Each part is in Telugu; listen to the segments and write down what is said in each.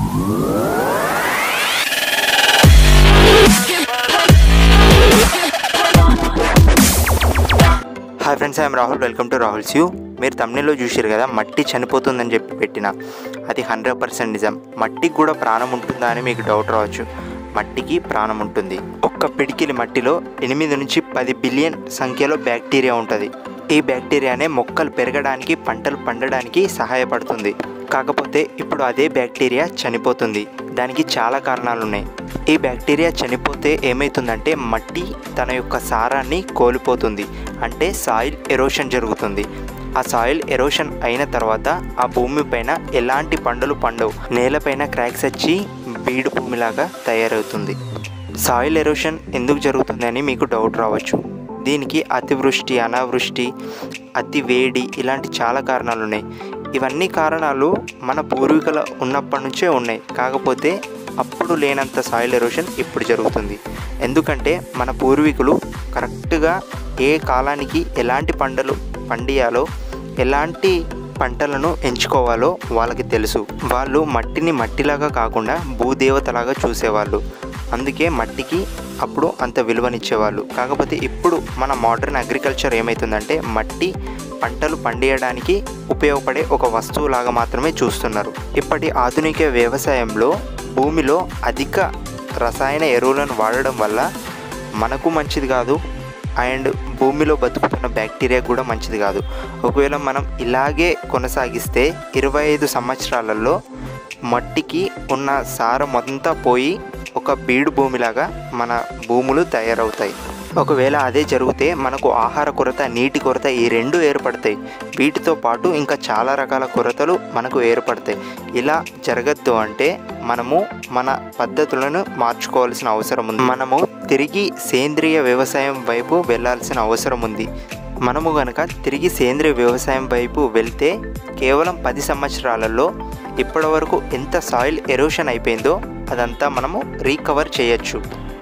Hi friends I'm Rahul welcome to Rahul you మీరు తమిళలో చూసారు కదా మట్టి చనిపోతుందని చెప్పి పెట్టిన అది హండ్రెడ్ పర్సెంట్ నిజం మట్టికి కూడా ప్రాణం ఉంటుందా అని మీకు డౌట్ రావచ్చు మట్టికి ప్రాణం ఉంటుంది ఒక్క పిడికిలి మట్టిలో ఎనిమిది నుంచి పది బిలియన్ సంఖ్యలో బ్యాక్టీరియా ఉంటుంది ఈ బ్యాక్టీరియానే మొక్కలు పెరగడానికి పంటలు పండడానికి సహాయపడుతుంది కాకపోతే ఇప్పుడు అదే బ్యాక్టీరియా చనిపోతుంది దానికి చాలా కారణాలు ఉన్నాయి ఈ బ్యాక్టీరియా చనిపోతే ఏమవుతుందంటే మట్టి తన యొక్క సారాన్ని కోల్పోతుంది అంటే సాయిల్ ఎరోషన్ జరుగుతుంది ఆ సాయిల్ ఎరోషన్ అయిన తర్వాత ఆ భూమి పైన ఎలాంటి పంటలు పండవు నేలపైన క్రాక్స్ వచ్చి బీడు భూమిలాగా తయారవుతుంది సాయిల్ ఎరోషన్ ఎందుకు జరుగుతుందని మీకు డౌట్ రావచ్చు దీనికి అతివృష్టి అనావృష్టి అతి వేడి ఇలాంటి చాలా కారణాలు ఉన్నాయి ఇవన్నీ కారణాలు మన పూర్వీకుల ఉన్నప్పటి నుంచే ఉన్నాయి కాకపోతే అప్పుడు లేనంత సాయిల్ ఎరోషన్ ఇప్పుడు జరుగుతుంది ఎందుకంటే మన పూర్వీకులు కరెక్ట్గా ఏ కాలానికి ఎలాంటి పంటలు పండియాలో ఎలాంటి పంటలను ఎంచుకోవాలో వాళ్ళకి తెలుసు వాళ్ళు మట్టిని మట్టిలాగా కాకుండా భూదేవతలాగా చూసేవాళ్ళు అందుకే మట్టికి అప్పుడు అంత విలువనిచ్చేవాళ్ళు కాకపోతే ఇప్పుడు మన మోడర్న్ అగ్రికల్చర్ ఏమవుతుందంటే మట్టి పంటలు పండియడానికి ఉపయోగపడే ఒక వస్తువులాగా మాత్రమే చూస్తున్నారు ఇప్పటి ఆధునిక వ్యవసాయంలో భూమిలో అధిక రసాయన ఎరువులను వాడడం వల్ల మనకు మంచిది కాదు అండ్ భూమిలో బతుకుతున్న బ్యాక్టీరియా కూడా మంచిది కాదు ఒకవేళ మనం ఇలాగే కొనసాగిస్తే ఇరవై ఐదు సంవత్సరాలలో మట్టికి ఉన్న సారం అంతా పోయి ఒక బీడు భూమిలాగా మన భూములు తయారవుతాయి ఒకవేళ అదే జరిగితే మనకు ఆహార కొరత నీటి కొరత ఈ రెండు ఏర్పడతాయి వీటితో పాటు ఇంకా చాలా రకాల కొరతలు మనకు ఏర్పడతాయి ఇలా జరగద్దు అంటే మనము మన పద్ధతులను మార్చుకోవాల్సిన అవసరం ఉంది మనము తిరిగి సేంద్రియ వ్యవసాయం వైపు వెళ్ళాల్సిన అవసరం ఉంది మనము గనక తిరిగి సేంద్రియ వ్యవసాయం వైపు వెళ్తే కేవలం పది సంవత్సరాలలో ఇప్పటి వరకు ఎంత సాయిల్ ఎరోషన్ అయిపోయిందో అదంతా మనము రీకవర్ చేయొచ్చు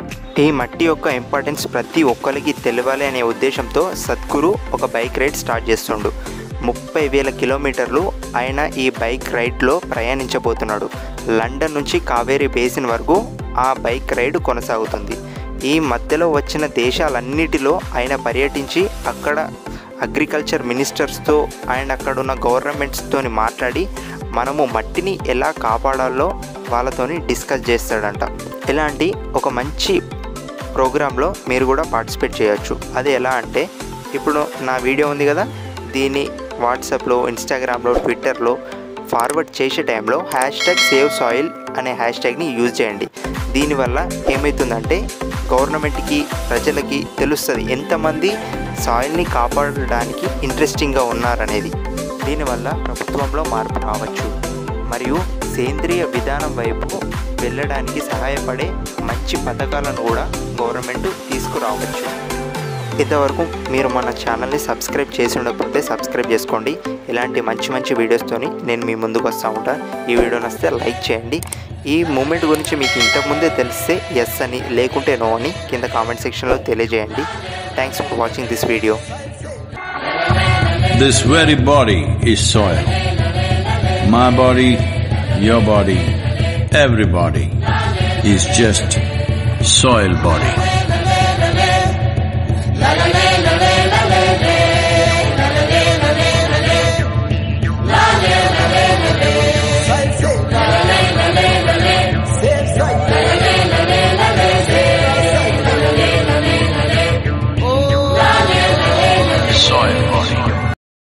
ఈ మట్టి యొక్క ఇంపార్టెన్స్ ప్రతి ఒక్కరికి తెలియాలి అనే ఉద్దేశంతో సద్గురు ఒక బైక్ రైడ్ స్టార్ట్ చేస్తుండు ముప్పై వేల కిలోమీటర్లు ఆయన ఈ బైక్ రైడ్లో ప్రయాణించబోతున్నాడు లండన్ నుంచి కావేరీ బేసిన్ వరకు ఆ బైక్ రైడ్ కొనసాగుతుంది ఈ మధ్యలో వచ్చిన దేశాలన్నిటిలో ఆయన పర్యటించి అక్కడ అగ్రికల్చర్ మినిస్టర్స్తో అండ్ అక్కడ ఉన్న గవర్నమెంట్స్తోని మాట్లాడి మనము మట్టిని ఎలా కాపాడాలో వాళ్ళతోని డిస్కస్ చేస్తాడంట ఇలాంటి ఒక మంచి ప్రోగ్రాంలో మీరు కూడా పార్టిసిపేట్ చేయొచ్చు అది ఎలా అంటే ఇప్పుడు నా వీడియో ఉంది కదా దీన్ని వాట్సాప్లో ఇన్స్టాగ్రామ్లో ట్విట్టర్లో ఫార్వర్డ్ చేసే టైంలో హ్యాష్ ట్యాగ్ సేవ్ సాయిల్ అనే హ్యాష్ ట్యాగ్ని యూజ్ చేయండి దీనివల్ల ఏమవుతుందంటే గవర్నమెంట్కి ప్రజలకి తెలుస్తుంది ఎంతమంది సాయిల్ని కాపాడడానికి ఇంట్రెస్టింగ్గా ఉన్నారనేది దీనివల్ల ప్రభుత్వంలో మార్పు రావచ్చు మరియు సేంద్రియ విధానం వైపు వెళ్ళడానికి సహాయపడే మంచి పథకాలను కూడా గవర్నమెంట్ తీసుకురావచ్చు ఇంతవరకు మీరు మన ఛానల్ని సబ్స్క్రైబ్ చేసి ఉండకపోతే సబ్స్క్రైబ్ చేసుకోండి ఇలాంటి మంచి మంచి వీడియోస్తోని నేను మీ ముందుకు వస్తూ ఉంటాను ఈ వీడియో నచ్చితే లైక్ చేయండి ఈ మూమెంట్ గురించి మీకు ఇంతకుముందే తెలిస్తే ఎస్ అని లేకుంటే నో అని కింద కామెంట్ సెక్షన్లో తెలియజేయండి thanks for watching this video This very body is soil. My body, your body, everybody is just soil body. la la la